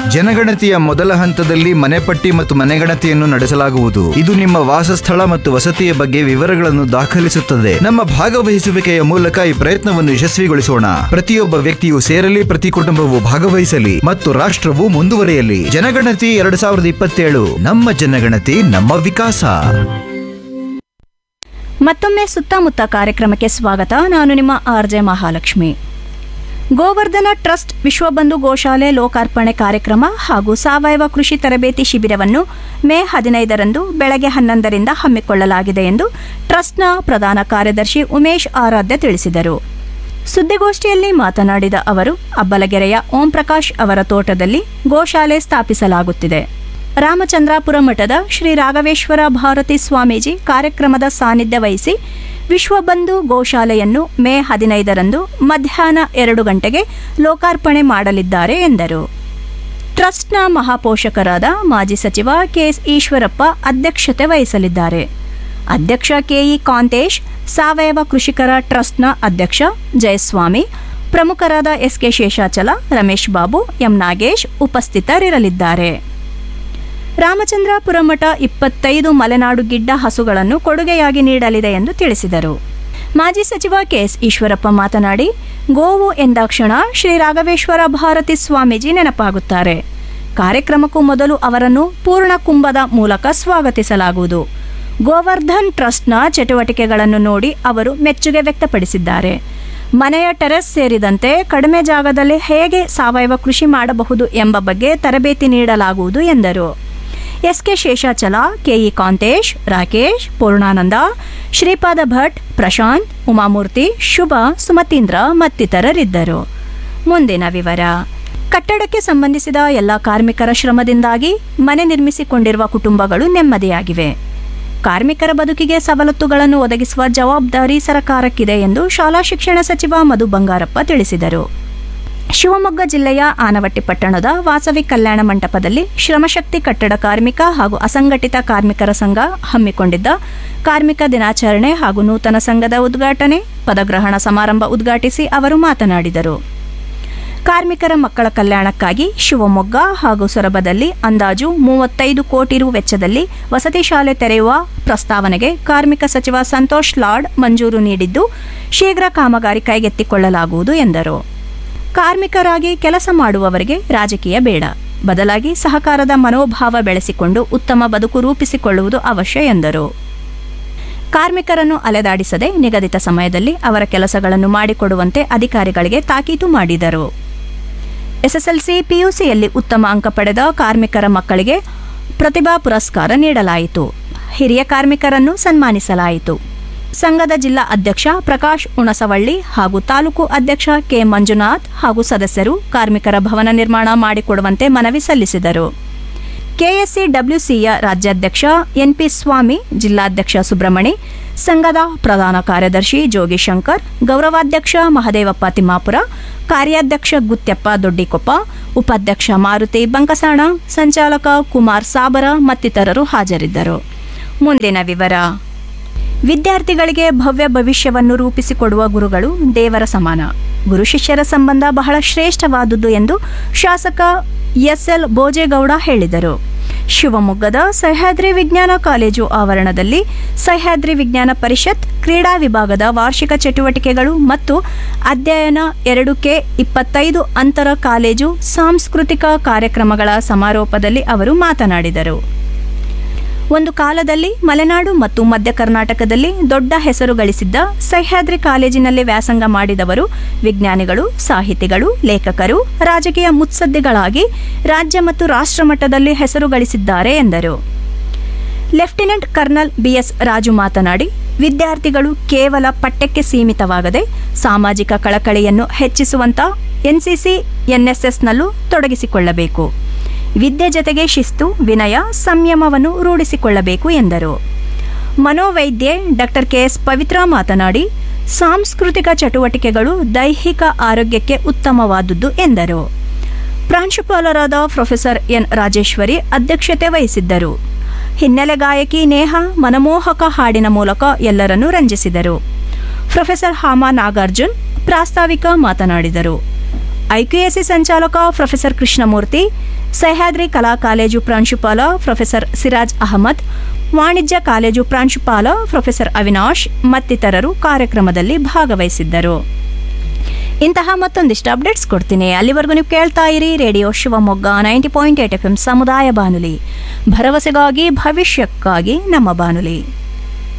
ಜನಗಣತಿಯ ಮೊದಲ ಹಂತದಲ್ಲಿ ಮನೆಪಟ್ಟಿ ಮತ್ತು ಮನೆಗಣತಿಯನ್ನು ನಡೆಸಲಾಗುವುದು ಇದು ನಿಮ್ಮ ವಾಸಸ್ಥಳ ಮತ್ತು ವಸತಿಯ ಬಗ್ಗೆ ವಿವರಗಳನ್ನು ದಾಖಲಿಸುತ್ತದೆ ನಮ್ಮ ಭಾಗವಹಿಸುವಿಕೆಯ ಮೂಲಕ ಈ ಪ್ರಯತ್ನವನ್ನು ಯಶಸ್ವಿಗೊಳಿಸೋಣ ಪ್ರತಿಯೊಬ್ಬ ವ್ಯಕ್ತಿಯು ಸೇರಲಿ ಪ್ರತಿ ಕುಟುಂಬವು ಭಾಗವಹಿಸಲಿ ಮತ್ತು ರಾಷ್ಟ್ರವು ಮುಂದುವರಿಯಲಿ ಜನಗಣತಿ ಎರಡು ಸಾವಿರದ ಇಪ್ಪತ್ತೇಳು ನಮ್ಮ ಜನಗಣತಿ ನಮ್ಮ ವಿಕಾಸ ಮತ್ತೊಮ್ಮೆ ಸುತ್ತಮುತ್ತ ಕಾರ್ಯಕ್ರಮಕ್ಕೆ ಸ್ವಾಗತ ನಾನು ನಿಮ್ಮ R J Mahalakshmi Govardhana trust Vishwabandhu ಗೋಶಾಲೆ ಲೋಕಾರ್ಪಣೆ ಕಾರ್ಯಕ್ರಮ ಹಾಗೂ ಸಾವಯವ ಕೃಷಿ ತರಬೇತಿ ಶಿಬಿರವನ್ನು ಮೇ ಹದಿನೈದರಂದು ಬೆಳಗ್ಗೆ ಹನ್ನೊಂದರಿಂದ ಹಮ್ಮಿಕೊಳ್ಳಲಾಗಿದೆ ಎಂದು ಟ್ರಸ್ಟ್ನ ಪ್ರಧಾನ ಕಾರ್ಯದರ್ಶಿ ಉಮೇಶ್ ಆರಾಧ್ಯ ತಿಳಿಸಿದರು ಸುದ್ದಿಗೋಷ್ಠಿಯಲ್ಲಿ ಮಾತನಾಡಿದ ಅವರು ಅಬ್ಬಲಗೆರೆಯ ಓಂ ಪ್ರಕಾಶ್ ಅವರ ತೋಟದಲ್ಲಿ ಗೋಶಾಲೆ ಸ್ಥಾಪಿಸಲಾಗುತ್ತಿದೆ ರಾಮಚಂದ್ರಾಪುರ ಮಠದ ಶ್ರೀ ರಾಘವೇಶ್ವರ ಭಾರತಿ ಸ್ವಾಮೀಜಿ ಕಾರ್ಯಕ್ರಮದ ಸಾನ್ನಿಧ್ಯ ವಹಿಸಿ ವಿಶ್ವಬಂಧು ಗೋಶಾಲೆಯನ್ನು ಮೇ ಹದಿನೈದರಂದು ಮಧ್ಯಾಹ್ನ ಎರಡು ಗಂಟೆಗೆ ಲೋಕಾರ್ಪಣೆ ಮಾಡಲಿದ್ದಾರೆ ಎಂದರು ಟ್ರಸ್ಟ್ನ ಮಹಾಪೋಷಕರಾದ ಮಾಜಿ ಸಚಿವ ಕೆಎಸ್ ಈಶ್ವರಪ್ಪ ಅಧ್ಯಕ್ಷತೆ ವಹಿಸಲಿದ್ದಾರೆ ಅಧ್ಯಕ್ಷ ಕೆಇ ಕಾಂತೇಶ್ ಸಾವಯವ ಕೃಷಿಕರ ಟ್ರಸ್ಟ್ನ ಅಧ್ಯಕ್ಷ ಜಯಸ್ವಾಮಿ ಪ್ರಮುಖರಾದ ಎಸ್ಕೆ ಶೇಷಾಚಲ ರಮೇಶ್ ಬಾಬು ಎಂ ನಾಗೇಶ್ ಉಪಸ್ಥಿತರಿರಲಿದ್ದಾರೆ ರಾಮಚಂದ್ರಾಪುರ ಮಠ ಇಪ್ಪತ್ತೈದು ಮಲೆನಾಡು ಗಿಡ್ಡ ಹಸುಗಳನ್ನು ಕೊಡುಗೆಯಾಗಿ ನೀಡಲಿದೆ ಎಂದು ತಿಳಿಸಿದರು ಮಾಜಿ ಸಚಿವ ಕೆಎಸ್ ಈಶ್ವರಪ್ಪ ಮಾತನಾಡಿ ಗೋವು ಎಂದಾಕ್ಷಣ ಶ್ರೀ ರಾಘವೇಶ್ವರ ಭಾರತಿ ಸ್ವಾಮೀಜಿ ನೆನಪಾಗುತ್ತಾರೆ ಕಾರ್ಯಕ್ರಮಕ್ಕೂ ಮೊದಲು ಅವರನ್ನು ಪೂರ್ಣ ಕುಂಭದ ಮೂಲಕ ಸ್ವಾಗತಿಸಲಾಗುವುದು ಗೋವರ್ಧನ್ ಟ್ರಸ್ಟ್ನ ಚಟುವಟಿಕೆಗಳನ್ನು ನೋಡಿ ಅವರು ಮೆಚ್ಚುಗೆ ವ್ಯಕ್ತಪಡಿಸಿದ್ದಾರೆ ಮನೆಯ ಟೆರೆಸ್ ಸೇರಿದಂತೆ ಕಡಿಮೆ ಜಾಗದಲ್ಲಿ ಹೇಗೆ ಸಾವಯವ ಕೃಷಿ ಮಾಡಬಹುದು ಎಂಬ ಬಗ್ಗೆ ತರಬೇತಿ ನೀಡಲಾಗುವುದು ಎಂದರು ಎಸ್ಕೆ ಶೇಷಾಚಲ ಕೆಇ ಕಾಂತೇಶ್ ರಾಕೇಶ್ ಪೂರ್ಣಾನಂದ ಶ್ರೀಪಾದ ಭಟ್ ಪ್ರಶಾಂತ್ ಉಮಾಮೂರ್ತಿ ಶುಭ ಸುಮತೀಂದ್ರ ಮತ್ತಿತರರಿದ್ದರು ಮುಂದಿನ ವಿವರ ಕಟ್ಟಡಕ್ಕೆ ಸಂಬಂಧಿಸಿದ ಎಲ್ಲ ಕಾರ್ಮಿಕರ ಶ್ರಮದಿಂದಾಗಿ ಮನೆ ನಿರ್ಮಿಸಿಕೊಂಡಿರುವ ಕುಟುಂಬಗಳು ನೆಮ್ಮದಿಯಾಗಿವೆ ಕಾರ್ಮಿಕರ ಬದುಕಿಗೆ ಸವಲತ್ತುಗಳನ್ನು ಒದಗಿಸುವ ಜವಾಬ್ದಾರಿ ಸರಕಾರಕ್ಕಿದೆ ಎಂದು ಶಾಲಾ ಶಿಕ್ಷಣ ಸಚಿವ ಮಧು ಬಂಗಾರಪ್ಪ ತಿಳಿಸಿದರು ಶಿವಮೊಗ್ಗ ಜಿಲ್ಲೆಯ ಆನವಟ್ಟಿ ಪಟ್ಟಣದ ವಾಸವಿ ಕಲ್ಯಾಣ ಮಂಟಪದಲ್ಲಿ ಶ್ರಮಶಕ್ತಿ ಕಟ್ಟಡ ಕಾರ್ಮಿಕ ಹಾಗೂ ಅಸಂಘಟಿತ ಕಾರ್ಮಿಕರ ಸಂಘ ಹಮ್ಮಿಕೊಂಡಿದ್ದ ಕಾರ್ಮಿಕ ದಿನಾಚರಣೆ ಹಾಗೂ ನೂತನ ಸಂಘದ ಉದ್ಘಾಟನೆ ಪದಗ್ರಹಣ ಸಮಾರಂಭ ಉದ್ಘಾಟಿಸಿ ಅವರು ಮಾತನಾಡಿದರು ಕಾರ್ಮಿಕರ ಮಕ್ಕಳ ಕಲ್ಯಾಣಕ್ಕಾಗಿ ಶಿವಮೊಗ್ಗ ಹಾಗೂ ಸೊರಬದಲ್ಲಿ ಅಂದಾಜು ಮೂವತ್ತೈದು ಕೋಟಿ ರು ವೆಚ್ಚದಲ್ಲಿ ವಸತಿ ಶಾಲೆ ತೆರೆಯುವ ಪ್ರಸ್ತಾವನೆಗೆ ಕಾರ್ಮಿಕ ಸಚಿವ ಸಂತೋಷ್ ಲಾಡ್ ಮಂಜೂರು ನೀಡಿದ್ದು ಶೀಘ್ರ ಕಾಮಗಾರಿ ಕೈಗೆತ್ತಿಕೊಳ್ಳಲಾಗುವುದು ಎಂದರು ಕಾರ್ಮಿಕರಾಗಿ ಕೆಲಸ ಮಾಡುವವರಿಗೆ ರಾಜಕೀಯ ಬೇಡ ಬದಲಾಗಿ ಸಹಕಾರದ ಮನೋಭಾವ ಬೆಳೆಸಿಕೊಂಡು ಉತ್ತಮ ಬದುಕು ರೂಪಿಸಿಕೊಳ್ಳುವುದು ಅವಶ್ಯ ಎಂದರು ಕಾರ್ಮಿಕರನ್ನು ಅಲೆದಾಡಿಸದೆ ನಿಗದಿತ ಸಮಯದಲ್ಲಿ ಅವರ ಕೆಲಸಗಳನ್ನು ಮಾಡಿಕೊಡುವಂತೆ ಅಧಿಕಾರಿಗಳಿಗೆ ತಾಕೀತು ಮಾಡಿದರು ಎಸ್ಎಸ್ಎಲ್ಸಿ ಪಿಯುಸಿಯಲ್ಲಿ ಉತ್ತಮ ಅಂಕ ಪಡೆದ ಕಾರ್ಮಿಕರ ಮಕ್ಕಳಿಗೆ ಪ್ರತಿಭಾ ಪುರಸ್ಕಾರ ನೀಡಲಾಯಿತು ಹಿರಿಯ ಕಾರ್ಮಿಕರನ್ನು ಸನ್ಮಾನಿಸಲಾಯಿತು ಸಂಘದ ಜಿಲ್ಲಾ ಅಧ್ಯಕ್ಷ ಪ್ರಕಾಶ್ ಉಣಸವಳ್ಳಿ ಹಾಗೂ ತಾಲೂಕು ಅಧ್ಯಕ್ಷ ಕೆ ಮಂಜುನಾಥ್ ಹಾಗೂ ಸದಸ್ಯರು ಕಾರ್ಮಿಕರ ಭವನ ನಿರ್ಮಾಣ ಮಾಡಿಕೊಡುವಂತೆ ಮನವಿ ಸಲ್ಲಿಸಿದರು ಕೆಎಸ್ಸಿ ಡಬ್ಲ್ಯೂಸಿಯ ರಾಜ್ಯಾಧ್ಯಕ್ಷ ಎನ್ಪಿ ಸ್ವಾಮಿ ಜಿಲ್ಲಾಧ್ಯಕ್ಷ ಸುಬ್ರಹ್ಮಣಿ ಸಂಘದ ಪ್ರಧಾನ ಕಾರ್ಯದರ್ಶಿ ಜೋಗಿಶಂಕರ್ ಗೌರವಾಧ್ಯಕ್ಷ ಮಹದೇವಪ್ಪ ತಿಮ್ಮಾಪುರ ಕಾರ್ಯಾಧ್ಯಕ್ಷ ಗುತ್ಯಪ್ಪ ದೊಡ್ಡಿಕೊಪ್ಪ ಉಪಾಧ್ಯಕ್ಷ ಮಾರುತಿ ಬಂಕಸಾಣ ಸಂಚಾಲಕ ಕುಮಾರ್ ಸಾಬರ ಮತ್ತಿತರರು ಹಾಜರಿದ್ದರು ಮುಂದಿನ ವಿವರ ವಿದ್ಯಾರ್ಥಿಗಳಿಗೆ ಭವ್ಯ ಭವಿಷ್ಯವನ್ನು ರೂಪಿಸಿಕೊಡುವ ಗುರುಗಳು ದೇವರ ಸಮಾನ ಗುರು ಶಿಷ್ಯರ ಸಂಬಂಧ ಬಹಳ ಶ್ರೇಷ್ಠವಾದುದು ಎಂದು ಶಾಸಕ ಎಸ್ಎಲ್ ಭೋಜೇಗೌಡ ಹೇಳಿದರು ಶಿವಮೊಗ್ಗದ ಸಹ್ಯಾದ್ರಿ ವಿಜ್ಞಾನ ಕಾಲೇಜು ಆವರಣದಲ್ಲಿ ಸಹ್ಯಾದ್ರಿ ವಿಜ್ಞಾನ ಪರಿಷತ್ ಕ್ರೀಡಾ ವಿಭಾಗದ ವಾರ್ಷಿಕ ಚಟುವಟಿಕೆಗಳು ಮತ್ತು ಅಧ್ಯಯನ ಎರಡು ಕೆ ಇಪ್ಪತ್ತೈದು ಅಂತರ ಕಾಲೇಜು ಸಾಂಸ್ಕೃತಿಕ ಕಾರ್ಯಕ್ರಮಗಳ ಸಮಾರೋಪದಲ್ಲಿ ಅವರು ಮಾತನಾಡಿದರು ಒಂದು ಕಾಲದಲ್ಲಿ ಮಲೆನಾಡು ಮತ್ತು ಮಧ್ಯ ಕರ್ನಾಟಕದಲ್ಲಿ ದೊಡ್ಡ ಹೆಸರು ಗಳಿಸಿದ್ದ ಸಹ್ಯಾದ್ರಿ ಕಾಲೇಜಿನಲ್ಲಿ ವ್ಯಾಸಂಗ ಮಾಡಿದವರು ವಿಜ್ಞಾನಿಗಳು ಸಾಹಿತಿಗಳು ಲೇಖಕರು ರಾಜಕೀಯ ಮುತ್ಸದ್ದಿಗಳಾಗಿ ರಾಜ್ಯ ಮತ್ತು ರಾಷ್ಟ್ರ ಮಟ್ಟದಲ್ಲಿ ಹೆಸರು ಗಳಿಸಿದ್ದಾರೆ ಎಂದರು ಲೆಫ್ಟಿನೆಂಟ್ ಕರ್ನಲ್ ಬಿಎಸ್ ರಾಜು ಮಾತನಾಡಿ ವಿದ್ಯಾರ್ಥಿಗಳು ಕೇವಲ ಪಠ್ಯಕ್ಕೆ ಸೀಮಿತವಾಗದೆ ಸಾಮಾಜಿಕ ಕಳಕಳಿಯನ್ನು ಹೆಚ್ಚಿಸುವಂತ ಎನ್ಸಿಸಿ ಎನ್ಎಸ್ಎಸ್ನಲ್ಲೂ ತೊಡಗಿಸಿಕೊಳ್ಳಬೇಕು ವಿದ್ಯೆ ಜತೆಗೆ ಶಿಸ್ತು ವಿನಯ ಸಂಯಮವನ್ನು ರೂಢಿಸಿಕೊಳ್ಳಬೇಕು ಎಂದರು ಮನೋವೈದ್ಯೆ ಡಾಕ್ಟರ್ ಕೆಎಸ್ ಪವಿತ್ರ ಮಾತನಾಡಿ ಸಾಂಸ್ಕೃತಿಕ ಚಟುವಟಿಕೆಗಳು ದೈಹಿಕ ಆರೋಗ್ಯಕ್ಕೆ ಉತ್ತಮವಾದುದು ಎಂದರು ಪ್ರಾಂಶುಪಾಲರಾದ ಪ್ರೊಫೆಸರ್ ಎನ್ ರಾಜೇಶ್ವರಿ ಅಧ್ಯಕ್ಷತೆ ವಹಿಸಿದ್ದರು ಹಿನ್ನೆಲೆ ಗಾಯಕಿ ನೇಹ ಮನಮೋಹಕ ಹಾಡಿನ ಮೂಲಕ ಎಲ್ಲರನ್ನೂ ರಂಜಿಸಿದರು ಪ್ರೊಫೆಸರ್ ಹಾಮಾ ನಾಗಾರ್ಜುನ್ ಪ್ರಾಸ್ತಾವಿಕ ಮಾತನಾಡಿದರು ಐಕ್ಯುಎಸಿ ಸಂಚಾಲಕ ಪ್ರೊಫೆಸರ್ ಕೃಷ್ಣಮೂರ್ತಿ ಸಹ್ಯಾದ್ರಿ ಕಲಾ ಕಾಲೇಜು ಪ್ರಾಂಶುಪಾಲ ಪ್ರೊಫೆಸರ್ ಸಿರಾಜ್ ಅಹಮದ್ ವಾಣಿಜ್ಯ ಕಾಲೇಜು ಪ್ರಾಂಶುಪಾಲ ಪ್ರೊಫೆಸರ್ ಅವಿನಾಶ್ ಮತ್ತಿತರರು ಕಾರ್ಯಕ್ರಮದಲ್ಲಿ ಭಾಗವಹಿಸಿದ್ದರು ಇಂತಹ ಮತ್ತೊಂದಿಷ್ಟು ಅಪ್ಡೇಟ್ಸ್ ಕೊಡ್ತೀನಿ ಅಲ್ಲಿವರೆಗೂ ನೀವು ಕೇಳ್ತಾ ಇರಿ radio Shivamogga ninety point eight F M ಸಮುದಾಯ ಬಾನುಲಿ ಭರವಸೆಗಾಗಿ ಭವಿಷ್ಯಕ್ಕಾಗಿ ನಮ್ಮ ಬಾನುಲಿ